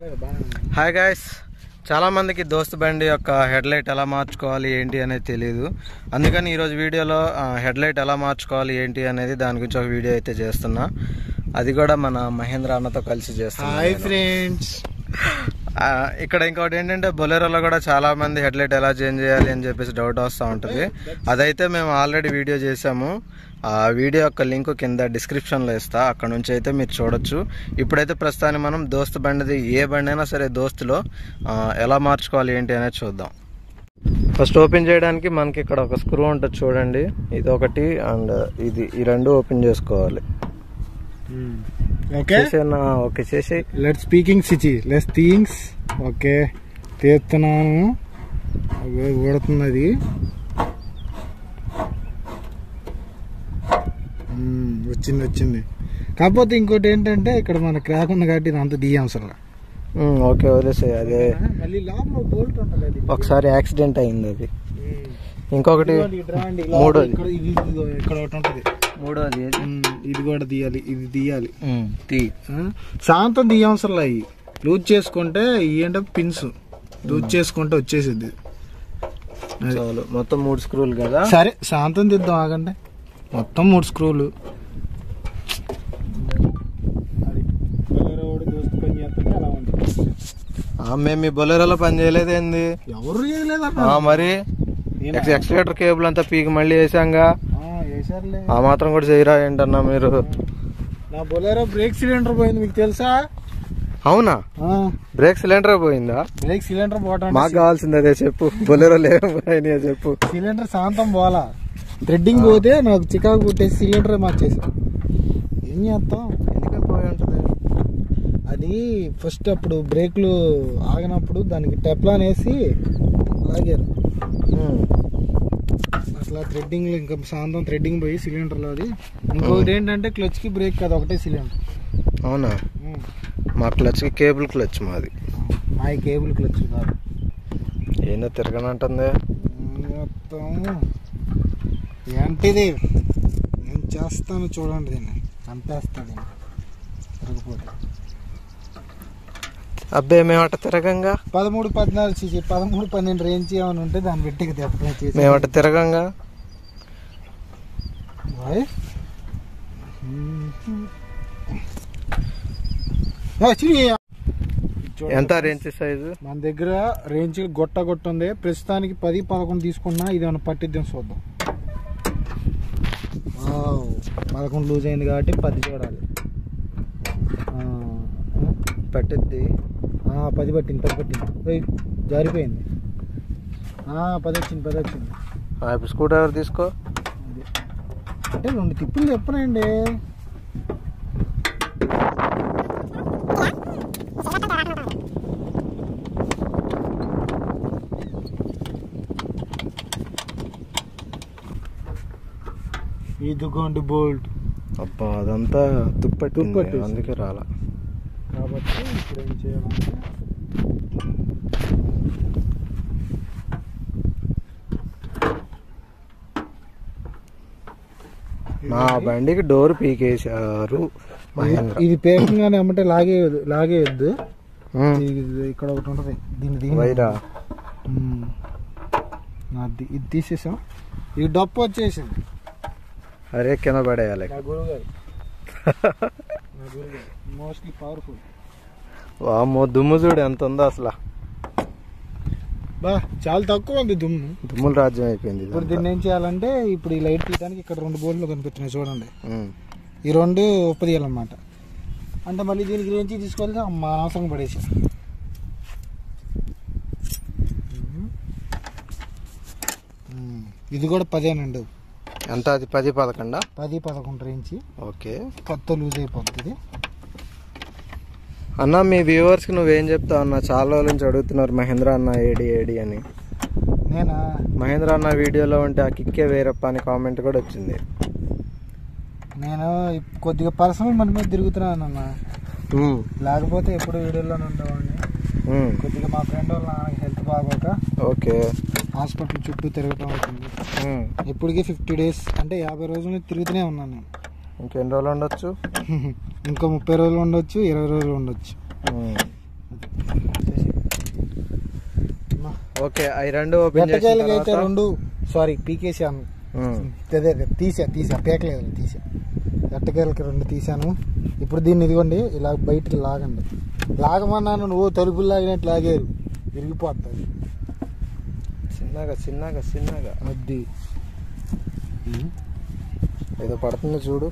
Hi guys చాలా మందికి దోస్త్ బండి యొక్క హెడ్ లైట్ ఎలా మార్చుకోవాలి ఏంటి అనేది తెలియదు అందుకని ఈరోజు వీడియోలో హెడ్ లైట్ ఎలా మార్చుకోవాలి ఏంటి అనేది దాని గురించి ఒక వీడియో అయితే చేస్తున్నా అది కూడా మన మహేంద్ర అన్నతో కలిసి చేస్తున్నా హాయ్ నేను. ఫ్రెండ్స్ ఆ, ఇక్కడ ఇంకోటి ఏంటంటే బొలెరోలో కూడా చాలా మంది హెడ్ లైట్ ఎలా చేంజ్ చేయాలి అని చెప్పేసి డౌట్ వస్తూ ఉంటుంది అదైతే మేము ఆల్రెడీ వీడియో చేసాము ఆ వీడియో యొక్క లింక్ కింద డిస్క్రిప్షన్లో ఇస్తా అక్కడ నుంచి అయితే మీరు చూడొచ్చు ఇప్పుడైతే ప్రస్తుతానికి మనం దోస్త్ బండిది ఏ బండి అయినా సరే దోస్తులో ఆ, ఎలా మార్చుకోవాలి ఏంటి అనేది చూద్దాం ఫస్ట్ ఓపెన్ చేయడానికి మనకి ఇక్కడ ఒక స్క్రూ ఉంటుంది చూడండి ఇది ఒకటి అండ్ ఇది ఈ రెండు ఓపెన్ చేసుకోవాలి ఓకే చేసేనా ఓకే చేసి లెట్ స్పీకింగ్ సిచి లెస్ థింగ్స్ ఓకే తీస్తున్నాను అగో ఊడుతున్నది మ్మ్, వచ్చింది వచ్చింది కాకపోతే ఇంకోటి ఏంటంటే ఇక్కడ మన క్రాక్ ఉంది కాబట్టి ఇదంతా తీయం అసలు ఉమ్, ఓకే వదిలేసాయి అదే మళ్ళీ లోపల బోల్ట్ ఉంటుంది అది ఒకసారి యాక్సిడెంట్ అయింది అది మ్మ్. ఇంకొకటి ఇదిగోండి, ఇటు రండి, లోపల మూడోది ఇక్కడ ఇది ఇదిగో, ఇక్కడ ఒకటి ఉంటుంది మూడోది మ్మ్, ఇది కూడా తీయాలి ఇది తీయాలి తీ ఆ? సాంతం తీయవసరం అవి లూజ్ చేసుకుంటే ఇవ్వంటే పిన్స్ లూజ్ చేసుకుంటే వచ్చేసిద్ది అది. చాలు మొత్తం మూడు స్క్రూలు కదా సరే శాంతం తీద్దాం ఆగండి మొత్తం మూడు స్క్రూలు అది. బొలెరోడు దోస్తు పని చేస్తుంటే అలా ఉంటుంది. ఆ, మేము మీ బొలెరోలో పని చేయలేదేంది ఎవరు చేయలేదు ఆ, మరి ఎక్స్లేటర్ కేబుల్ అంతా పీకి మళ్ళీ వేసాంగా వేసారులే ఆ మాత్రం కూడా చేయరా ఏంటన్నా మీరు నా బొలెరో బ్రేక్ సిలిండర్ పోయింది మీకు తెలుసా అవునా ఆ, బ్రేక్ సిలిండర్ పోయిందా బ్రేక్ సిలిండర్ పోవటం మాకు కావాల్సింది అదే చెప్పు బొలెరో లేకపోయినా చెప్పు సిలిండర్ శాంతం పోలా థ్రెడ్డింగ్ పోతే నాకు చికాకు పుట్టేసి సిలిండర్ మార్చేసి ఏం చేస్తాం ఎందుకే పోయి ఉంటుంది అది ఫస్ట్ అప్పుడు బ్రేక్లు ఆగినప్పుడు దానికి టెప్లాన్ వేసి లాగారు అట్లా థ్రెడ్డింగ్ ఇంకా శాంతం థ్రెడ్డింగ్ పోయి సిలిండర్లో అది ఇంకొకటి ఏంటంటే క్లచ్ కి బ్రేక్ కాదు ఒకటే సిలిండర్ అవునా మా క్లచ్కి కేబుల్ క్లచ్ మాది మా కేబుల్ క్లచ్ కాదు ఏందో తిరగనంటుంది మొత్తం ఏంటిది ఏం చేస్తాను చూడండి దీన్ని చంపేస్తాను దీన్ని తిరగపోతే అబ్బే మేమట తిరగంగా పదమూడు పద్నాలుగు సీసీ పదమూడు పన్నెండు రేంజ్ ఏమైనా ఉంటే దాన్ని పెట్టి తెప్ప చేసి మేమట తిరగంగా Vai. ఏ, చిరి. ఎంత రేంజ్ సైజు మన దగ్గర రేంజ్ గొట్ట గొట్ట ఉంది ప్రస్తుతానికి పది పదకొండు తీసుకున్నా ఇది ఏమైనా పట్టిద్దాం చూద్దాం వావ్, పదకొండు లూజ్ అయింది కాబట్టి పది చూడాలి ఆ, పట్టిద్ది ఆ, పది పట్టింది పది పట్టింది ఓయ్, జారిపోయింది ఆ, పది వచ్చింది పది వచ్చింది ఆ, ఇప్పుడు స్కూ డ్రైవర్ తీసుకో అది. అంటే రెండు తిప్పులు చెప్పనండి ఇదిగోండి బోల్ట్ అబ్బా అదంతా తుప్పట్టి తుప్పట్టేసింది. అందుకే రాలా కాబట్టి ఇప్పుడు ఏం చేయాలంటే నా బండికి డోర్ పీకేశారు మహేంద్ర ఇది పేకంగానే అమ్మంటే లాగేయద్దు లాగేయద్దు ఉమ్, ఇది ఇక్కడ ఒకటి ఉంటుంది దీన్ని దీన్ని వైరా ఉమ్. అది ఇది తీసేసాం ఈ డప్పు వచ్చేసింది అరే కింద పడేయాలి మా గురువు గారు మా గురువు గారు మోస్ట్లీ పవర్ఫుల్ వామ్మో దుమ్ము చూడు ఎంత ఉందో అసలు బా చాలా తక్కువ ఉంది దుమ్ము దుమ్ముల రాజ్యం అయిపోయింది ఇప్పుడు ఇదంతా. దీన్ని ఏం చేయాలంటే ఇప్పుడు ఈ లైట్ తీయడానికి ఇక్కడ రెండు బోర్డులు కనిపిస్తున్నాయి చూడండి ఉమ్, ఈ రెండు ఉప్పదీయాలన్నమాట అంటే మళ్ళీ దీనికి రేంచి తీసుకోవాలి మా అవసరం పడేసి ఉమ్. ఇది కూడా పదేనండి ఎంత అది పది పదకొండా పది పదకొండు రేంచి ఓకే కొత్త లూజ్ అయిపోతుంది అన్న మీ వ్యూవర్స్కి నువ్వేం చెప్తావు అన్న చాలా రోజుల నుంచి అడుగుతున్నారు మహేంద్ర అన్న ఏడి ఏడి అని నేనా మహేంద్ర అన్న వీడియోలో ఉంటే ఆ కిక్కే వేరప్ప అని కామెంట్ కూడా వచ్చింది నేను ఇప్- కొద్దిగా పర్సనల్ మన మీద తిరుగుతున్నాను అన్న ఉమ్, లేకపోతే ఎప్పుడు వీడియోలోనే ఉండేవాడిని ఉమ్, కొద్దిగా మా ఫ్రెండ్ వాళ్ళ నాన్నకి హెల్త్ బాగోక ఓకే హాస్పిటల్ చుట్టూ తిరగటం అవుతుంది ఉమ్, ఇప్పటికీ ఫిఫ్టీ డేస్ అంటే యాభై రోజులు తిరుగుతూనే ఉన్నాను నేను ఇంకెన్ని రోజులు ఉండొచ్చు ఇంకా ముప్పై రోజులు ఉండొచ్చు ఇరవై రోజులు ఉండొచ్చు ఉమ్. ఓకే అవి రెండు ఓపెన్ చేసిన ఎట్టకేళ్ళకి అయితే తర్వాత రెండు సారీ పీకేసాను ఉమ్. అదే అదే తీసా తీసా పేకలేదు తీసా ఎట్టకేళ్ళకి రెండు తీసాను ఇప్పుడు దీన్ని ఇదిగోండి ఇలా బయటికి లాగండి లాగమన్నాను నువ్వు తలుపులు లాగినట్టు లాగారు విరిగిపోతుంది చిన్నగా చిన్నగా చిన్నగా అది ఏదో పడుతుంది చూడు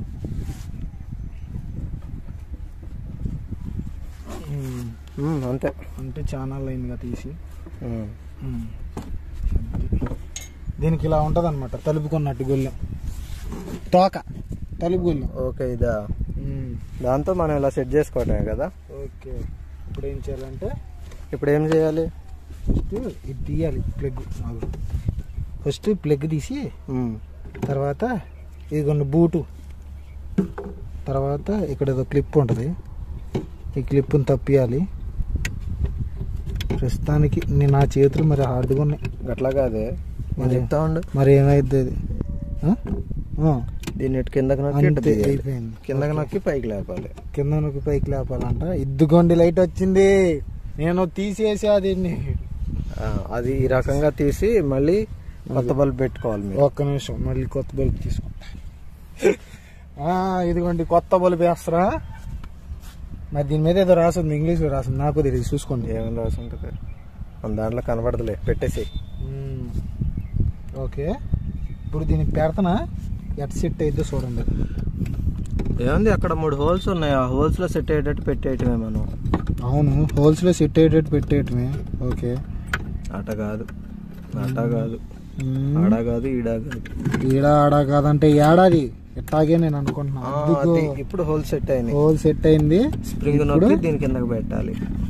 ఉమ్. ఉమ్, అంతే అంటే చాలా లైన్గా తీసి ఉమ్. ఉమ్. అది. దీనికి ఇలా ఉంటుంది అనమాట తలుపుకున్నట్టు గొల్లెం తోక తలుపు గొల్లెం ఓకే ఇదా ఉమ్. దాంతో మనం ఇలా సెట్ చేసుకోవటమే కదా ఓకే ఇప్పుడు ఏం చేయాలంటే ఇప్పుడు ఏం చేయాలి ఫస్ట్ ఇది తీయాలి ప్లగ్ ఫస్ట్ ప్లగ్ తీసి ఉమ్. తర్వాత ఇది కొన్ని బూటు తర్వాత ఇక్కడ ఏదో క్లిప్ ఉంటుంది ఈ క్లిప్ని తప్పియాలి ప్రస్తుతానికి నేను నా చేతులు మరి హార్డ్గా ఉన్నాయి గట్లా కాదే నేను మరి- చెప్తా ఉండు మరి ఏమైద్ది అది ఆ? ఆ, దీన్ని ఇటు కిందకి నొక్కి ఇటు అంతే దిగాలి. అయిపోయింది కిందకి నొక్కి పైకి లేపాలి కింద నొక్కి పైకి లేపాలంట ఇద్దుకోండి లైట్ వచ్చింది నేను తీసేసా దీన్ని ఆ, అది ఈ రకంగా తీసి మళ్ళీ కొత్త బల్బ్ పెట్టుకోవాలి మీరు ఒక్క నిమిషం మళ్ళీ కొత్త బల్బ్ తీసుకుంటా ఆ, ఇదిగోండి కొత్త బల్బ్ వేస్తారా మరి దీని మీద ఏదో రాసింది ఇంగ్లీష్లో రాసింది నాకు తెలియదు చూసుకోండి ఏమైనా రాసి ఉంటుంది మన దాంట్లో కనబడదులే పెట్టేసి మ్మ్. ఓకే ఇప్పుడు దీనికి పెడతనా ఎట్ సెట్ అయితే చూడండి ఏముంది అక్కడ మూడు హోల్స్ ఉన్నాయి ఆ హోల్స్ లో సెట్ అయ్యేటట్టు పెట్టేయటమే మనం అవును హోల్స్లో సెట్ అయ్యేటట్టు పెట్టేయటమే ఓకే అట కాదు అట కాదు మ్మ్. ఆడ కాదు ఈడ కాదు ఈడ ఆడ కాదంటే ఏడాది ఎట్టాగే నేను అనుకుంటున్నా ఆ, అద్దుకో. అది ఇప్పుడు హోల్ సెట్ అయినాయి హోల్ సెట్ అయింది స్ప్రింగ్ ఇప్పుడు నొక్కి దీని కిందకి పెట్టాలి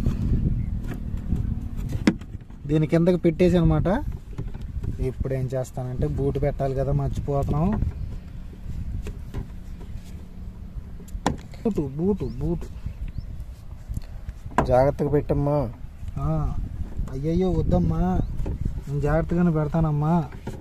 దీని కిందకి పెట్టేసి అనమాట ఇప్పుడు ఏం చేస్తానంటే బూట్ పెట్టాలి కదా మర్చిపోతున్నాం బూటు బూటు బూటు జాగ్రత్తగా పెట్టమ్మా ఆ, అయ్యయ్యో వద్దమ్మా నేను జాగ్రత్తగానే పెడతానమ్మా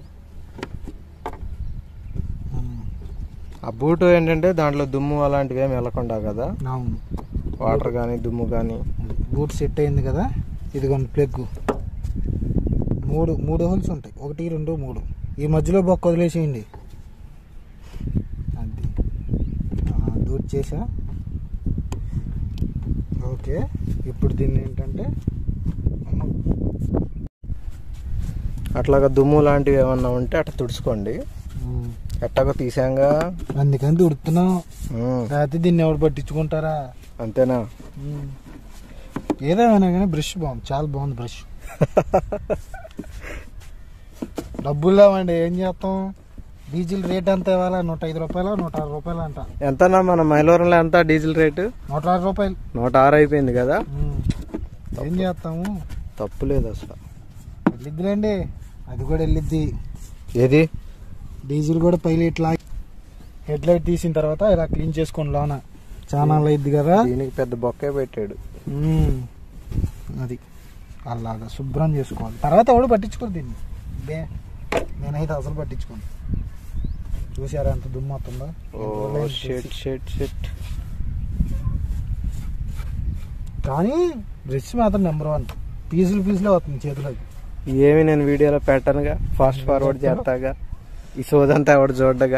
ఉమ్, ఆ బూట్ ఏంటంటే దాంట్లో దుమ్ము అలాంటివి ఏమి వెళ్ళకుండా కదా అవును వాటర్ కానీ దుమ్ము కానీ బూట్ సెట్ అయింది కదా ఇదిగోండి ప్లగ్ మూడు మూడు హోల్స్ ఉంటాయి ఒకటి రెండు మూడు ఈ మధ్యలో బొక్క వదిలేసేయండి అది దూర్ చేసా ఓకే ఇప్పుడు దీన్ని ఏంటంటే అట్లాగా దుమ్ము లాంటివి ఏమన్నా ఉంటే అట్లా తుడుచుకోండి ఉమ్, ఎట్టాగో తీసాంగా అందుకని తుడుతున్నాం ఉమ్, లేకపోతే దీన్ని ఎవరు పట్టించుకుంటారా అంతేనా ఉమ్. ఏదేమైనా కానీ బ్రష్ బాగుంది చాలా బాగుంది బ్రష్ డబ్బులు లేవండి ఏం చేస్తాం డీజిల్ రేట్ ఎంత ఇవ్వాలా నూట ఐదు రూపాయలు నూట ఆరు రూపాయలు అంట ఎంతనా మన మైలవరంలో ఎంత డీజిల్ రేటు నూట ఆరు రూపాయలు నూట ఆరు అయిపోయింది కదా ఉమ్. ఏం చేస్తాము తప్పు లేదు అసలు వెళ్ళిద్దిలేండి అది కూడా వెళ్ళిద్ది ఏది డీజిల్ కూడా పైలు ఇట్లా హెడ్ లైట్ తీసిన తర్వాత ఇలా క్లీన్ చేసుకోండి లోన చాలా అయింది కదా దీనికి పెద్ద బొక్కే పెట్టాడు ఉమ్. అది అలాగా శుభ్రం చేసుకోవాలి తర్వాత ఎవడు పట్టించుకోరు దీన్ని బే నేనైతే అసలు పట్టించుకోను చూసారా ఎంత దుమ్ము అవుతుందో ఓ షెట్ షెట్ షెట్ కానీ బ్రష్ మాత్రం నెంబర్ వన్ పీసులు పీసులే అవుతుంది చేతిలోకి ఏమి నేను వీడియోలో పెట్టనుగా ఫాస్ట్ ఫార్వర్డ్ చేస్తాగా ఈ సోదంతా ఎవడు చూడగా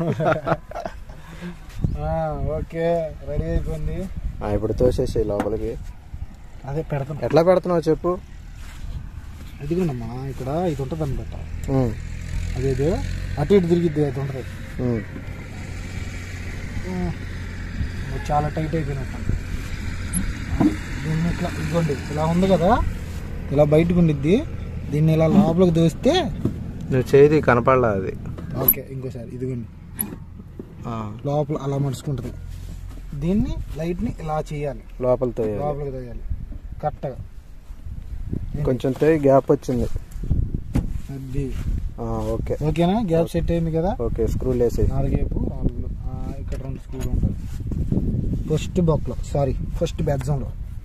ఆ, ఓకే రెడీ అయిపోయింది ఆ, ఇప్పుడు తోసేసి లోపలికి అదే పెడతాం ఎట్లా పెడుతున్నావు చెప్పు అదిగోనమ్మా ఇక్కడ ఇది ఉంటుంది అనమాట ఉమ్, అదేదో అటు ఇటు తిరిగిద్ది అది ఉంటుంది ఉమ్. ఆ, చాలా టైట్ అయిపోయినట్టు దీన్ని ఇట్లా ఇదిగోండి ఇలా ఉంది కదా ఇలా బయటకు ఉండిద్ది దీన్ని ఇలా లోపలికి దోస్తే నువ్వు చేది కనపడలా అది ఓకే ఇంకోసారి ఇదిగోండి ఆ, లోపల అలా మడుచుకుంటుంది దీన్ని లైట్ని ఇలా చేయాలి లోపల తోయాలి లోపలికి తోయాలి కరెక్ట్గా కొంచెం తోయి గ్యాప్ వచ్చింది అది ఆ, ఓకే ఓకేనా గ్యాప్ సెట్ అయింది కదా ఓకే స్క్రూలు వేసేసి నాలుగేపు నాలుగు ఆ, ఇక్కడ రెండు స్క్రూలు ఉంటాయి ఫస్ట్ బొక్లో సారీ ఫస్ట్ బెడ్జంలో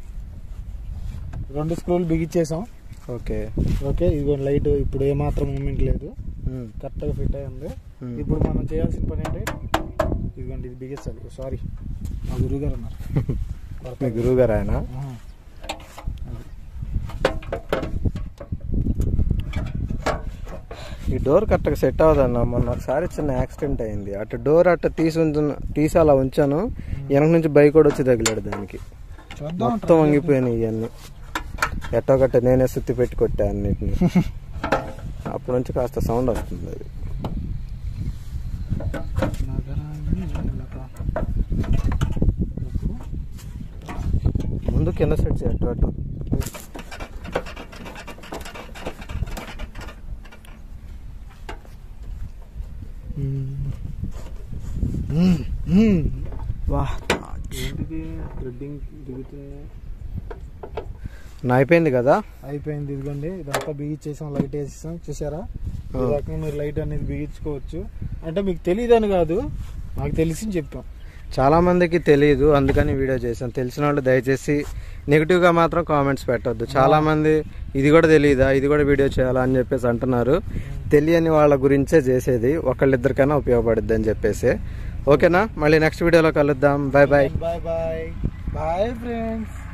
రెండు స్క్రూలు బిగించేసాం ఓకే ఓకే ఇదిగో లైట్ ఇప్పుడు ఏమాత్రం మూమెంట్ లేదు ఉమ్, కరెక్ట్గా ఫిట్ అయి ఉంది Hmm. ఇప్పుడు మనం చేయాల్సిన పని ఏంటి ఇదిగోండి ఇది బిగించాలి సారీ మా గురువు గారు ఉన్నారు మీ గురువు గారు ఆయన ఆ. అది. ఈ డోర్ కరెక్ట్గా సెట్ అవ్వదన్న మొన్న ఒకసారి చిన్న యాక్సిడెంట్ అయింది అటు డోర్ అట్ట తీసి ఉంచున్న తీసి అలా ఉంచాను వెనక నుంచి బైక్ కూడా వచ్చి తగిలాడు దానికి చూద్దాం మొత్తం వంగిపోయినాయి ఇవన్నీ ఎట్టో గట్ట నేనే సుత్తి పెట్టి కొట్టా అన్నిటిని అప్పటి నుంచి కాస్త సౌండ్ వస్తుంది అది ముందు కింద సెట్ చేయి అటు అటు వా ఏంటిది థ్రెడ్డింగ్ దిగుతుంది నా అయిపోయింది కదా అయిపోయింది ఇదిగోండి ఇదంతా బిగించేసాం లైట్ వేసేసాం చూసారా ఈ ఆ. రకంగా మీరు లైట్ అనేది బిగించుకోవచ్చు అంటే మీకు తెలియదని కాదు నాకు తెలిసి చెప్పాం చాలా మందికి తెలియదు అందుకని వీడియో చేశాను తెలిసిన వాళ్ళు దయచేసి నెగిటివ్ గా మాత్రం కామెంట్స్ పెట్టొద్దు చాలా మంది ఇది కూడా తెలియదా ఇది కూడా వీడియో చేయాలా అని చెప్పేసి అంటున్నారు తెలియని వాళ్ళ గురించే చేసేది ఒకళ్ళిద్దరికైనా ఉపయోగపడుద్ది అని చెప్పేసి ఓకేనా మళ్ళీ నెక్స్ట్ వీడియోలో కలుద్దాం bye bye bye bye bye friends